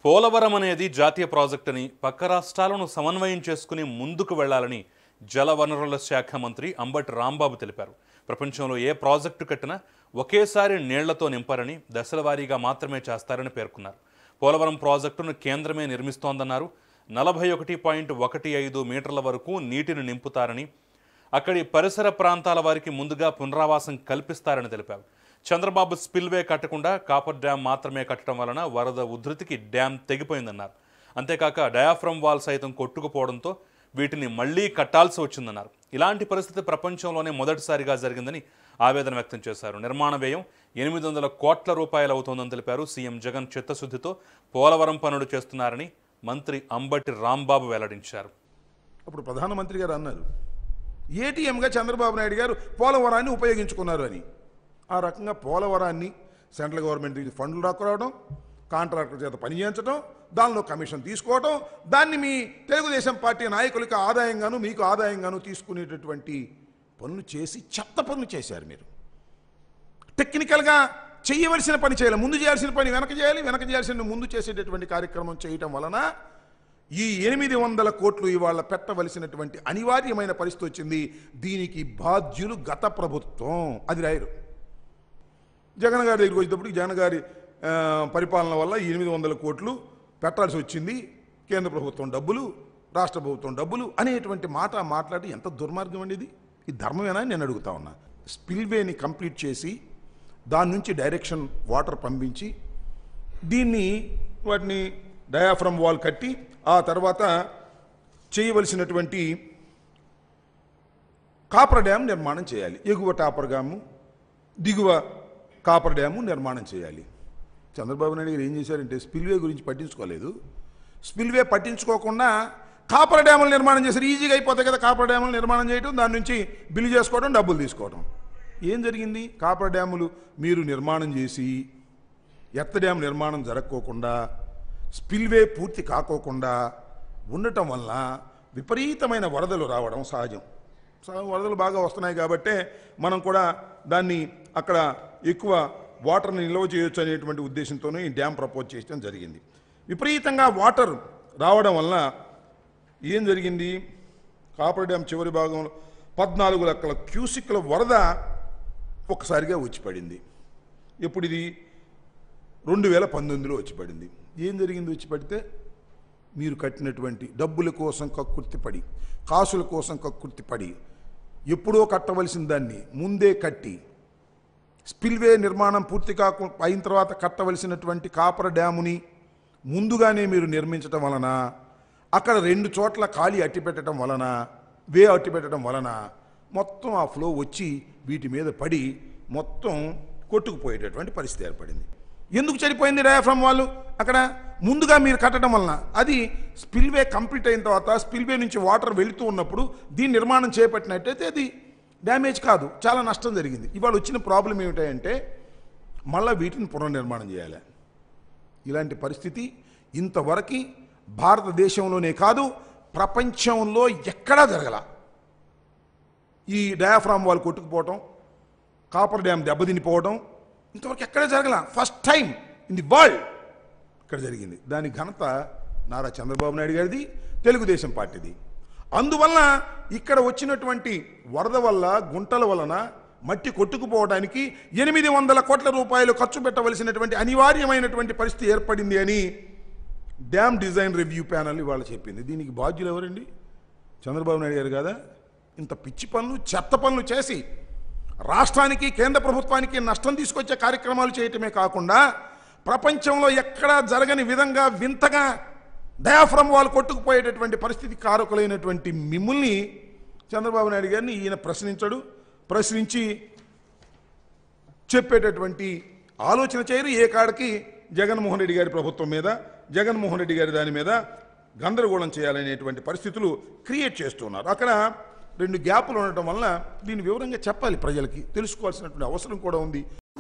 పోలవరం అనేది జాతీయ ప్రాజెక్ట్ అని పక్క రాష్ట్రాలను సమన్వయం చేసుకుని ముందుకు వెళ్లాలని జలవనరుల శాఖ మంత్రి అంబటి రాంబాబు తెలిపారు ప్రపంచంలో ఏ ప్రాజెక్టు కట్టినా ఒకేసారి నీళ్లతో నింపారని దశలవారీగా మాత్రమే చేస్తారని పేర్కొన్నారు పోలవరం ప్రాజెక్టును కేంద్రమే నిర్మిస్తోందన్నారు నలభై ఒకటి పాయింట్ ఒకటి ఐదు మీటర్ల వరకు నీటిని నింపుతారని అక్కడి పరిసర ప్రాంతాల వారికి ముందుగా పునరావాసం కల్పిస్తారని తెలిపారు చంద్రబాబు స్పిల్వే కట్టకుండా కాపర్ డ్యాం మాత్రమే కట్టడం వలన వరద ఉధృతికి డ్యాం తెగిపోయిందన్నారు అంతేకాక డయాఫ్రమ్ వాల్ సైతం కొట్టుకుపోవడంతో వీటిని మళ్లీ కట్టాల్సి వచ్చిందన్నారు ఇలాంటి పరిస్థితి ప్రపంచంలోనే మొదటిసారిగా జరిగిందని ఆవేదన వ్యక్తం చేశారు నిర్మాణ వ్యయం ఎనిమిది వందల కోట్ల రూపాయలు అవుతోందని తెలిపారు సీఎం జగన్ చిత్తశుద్ధితో పోలవరం పనులు చేస్తున్నారని మంత్రి అంబటి రాంబాబు వెల్లడించారు అప్పుడు ప్రధానమంత్రి గారు అన్నారు ఏటీఎంగా చంద్రబాబు నాయుడు గారు పోలవరాన్ని ఉపయోగించుకున్నారు అని ఆ రకంగా పోలవరాన్ని సెంట్రల్ గవర్నమెంట్ నుంచి ఫండ్లు రాకురావడం కాంట్రాక్టర్ చేత పని చేయించడం దానిలో కమిషన్ తీసుకోవడం దాన్ని మీ తెలుగుదేశం పార్టీ నాయకులకి ఆదాయంగాను మీకు ఆదాయంగాను తీసుకునేటటువంటి పనులు చేసి చెత్త పనులు చేశారు మీరు టెక్నికల్గా చేయవలసిన పని చేయాలి ముందు చేయాల్సిన పని వెనక చేయాలి వెనక చేయాల్సిన ముందు చేసేటటువంటి కార్యక్రమం చేయటం వలన ఈ ఎనిమిది వందల కోట్లు ఇవాళ పెట్టవలసినటువంటి అనివార్యమైన పరిస్థితి వచ్చింది దీనికి బాధ్యులు గత ప్రభుత్వం అది రాయరు జగన్ గారి దగ్గరికి వచ్చేటప్పటికి జగన్ గారి ఆ, పరిపాలన వల్ల ఈ ఎనిమిది వందల కోట్లు పెట్టాల్సి వచ్చింది కేంద్ర ప్రభుత్వం డబ్బులు రాష్ట్ర ప్రభుత్వం డబ్బులు అనేటువంటి మాట మాట్లాడి ఎంత దుర్మార్గం అండి ఇది ఈ ధర్మమేనా అని నేను అడుగుతా ఉన్నా స్పిల్వేని కంప్లీట్ చేసి దాని నుంచి డైరెక్షన్ వాటర్ పంపించి దీన్ని వాటిని డయాఫ్రమ్ వాల్ కట్టి ఆ తర్వాత చేయవలసినటువంటి కాపర్ డ్యామ్ నిర్మాణం చేయాలి ఎగువ టాపర్ డ్యాము దిగువ కాపర్ డ్యాము నిర్మాణం చేయాలి చంద్రబాబు నాయుడు గారు ఏం చేశారంటే స్పిల్వే గురించి పట్టించుకోలేదు స్పిల్వే పట్టించుకోకుండా కాపర్ డ్యాములు నిర్మాణం చేశారు ఈజీగా అయిపోతాయి కదా కాపర్ డ్యాములు నిర్మాణం చేయడం దాని నుంచి బిల్లు చేసుకోవడం డబ్బులు తీసుకోవడం ఏం జరిగింది కాపర్ డ్యాములు మీరు నిర్మాణం చేసి ఎత్త డ్యామ్ నిర్మాణం జరగకోకుండా స్పిల్వే పూర్తి కాకోకుండా ఉండటం వల్ల విపరీతమైన వరదలు రావడం సహజం సహజం వరదలు బాగా వస్తున్నాయి కాబట్టే మనం కూడా దాన్ని అక్కడ ఎక్కువ వాటర్ని నిల్వ చేయొచ్చు అనేటువంటి ఉద్దేశంతోనే ఈ డ్యామ్ ప్రపోజ్ చేయడం జరిగింది విపరీతంగా వాటర్ రావడం వల్ల ఏం జరిగింది కాపర్ డ్యామ్ చివరి భాగంలో పద్నాలుగు లక్షల క్యూసిక్ల వరద ఒక్కసారిగా వచ్చి పడింది ఎప్పుడు ఇది రెండు వేల పంతొమ్మిదిలో వచ్చి పడింది ఏం జరిగింది వచ్చి పడితే మీరు కట్టినటువంటి డబ్బుల కోసం కక్కుర్తి పడి కాసుల కోసం కక్కుర్తి పడి ఎప్పుడో కట్టవలసిన దాన్ని ముందే కట్టి స్పిల్వే నిర్మాణం పూర్తి కాకు అయిన తర్వాత కట్టవలసినటువంటి కాపర్ డ్యాముని ముందుగానే మీరు నిర్మించటం వలన అక్కడ రెండు చోట్ల ఖాళీ అట్టి పెట్టడం వలన వే అట్టి పెట్టడం వలన మొత్తం ఆ ఫ్లో వచ్చి వీటి మీద పడి మొత్తం కొట్టుకుపోయేటటువంటి పరిస్థితి ఏర్పడింది ఎందుకు చనిపోయింది డయాఫ్రమ్ వాళ్ళు అక్కడ ముందుగా మీరు కట్టడం వలన అది స్పిల్వే కంప్లీట్ అయిన తర్వాత స్పిల్వే నుంచి వాటర్ వెళుతూ ఉన్నప్పుడు దీని నిర్మాణం చేపట్టినట్టయితే అది డ్యామేజ్ కాదు చాలా నష్టం జరిగింది ఇవాళ వచ్చిన ప్రాబ్లం ఏమిటంటే మళ్ళీ వీటిని పునర్నిర్మాణం చేయాలి ఇలాంటి పరిస్థితి ఇంతవరకు భారతదేశంలోనే కాదు ప్రపంచంలో ఎక్కడా జరగల ఈ డయాఫ్రామ్ వాళ్ళు కొట్టుకుపోవటం కాపర్ డ్యామ్ దెబ్బతినిపోవడం ఇంతవరకు ఎక్కడా జరగల first time in the world ఇక్కడ జరిగింది దాని ఘనత నారా చంద్రబాబు నాయుడు గారిది తెలుగుదేశం పార్టీది అందువల్ల ఇక్కడ వచ్చినటువంటి వరద వల్ల గుంటల వలన మట్టి కొట్టుకుపోవడానికి ఎనిమిది వందల కోట్ల రూపాయలు ఖర్చు పెట్టవలసినటువంటి అనివార్యమైనటువంటి పరిస్థితి ఏర్పడింది అని డ్యామ్ డిజైన్ రివ్యూ ప్యానల్ ఇవాళ చెప్పింది దీనికి బాధ్యులు ఎవరండి చంద్రబాబు నాయుడు గారు కదా ఇంత పిచ్చి పనులు చెత్త పనులు చేసి రాష్ట్రానికి కేంద్ర ప్రభుత్వానికి నష్టం తీసుకొచ్చే కార్యక్రమాలు చేయటమే కాకుండా ప్రపంచంలో ఎక్కడా జరగని విధంగా వింతగా డయాఫ్రమ్ వాళ్ళు కొట్టుకుపోయేటటువంటి పరిస్థితి కారకులైనటువంటి మిమ్మల్ని చంద్రబాబు నాయుడు గారిని ఈయన ప్రశ్నించడు ప్రశ్నించి చెప్పేటటువంటి ఆలోచన చేయరు ఏ కాడికి జగన్మోహన్ రెడ్డి గారి ప్రభుత్వం మీద జగన్మోహన్ రెడ్డి గారి దాని మీద గందరగోళం చేయాలనేటువంటి పరిస్థితులు క్రియేట్ చేస్తున్నారు అక్కడ రెండు గ్యాపులు ఉండటం వల్ల దీన్ని వివరంగా చెప్పాలి ప్రజలకి తెలుసుకోవాల్సినటువంటి అవసరం కూడా ఉంది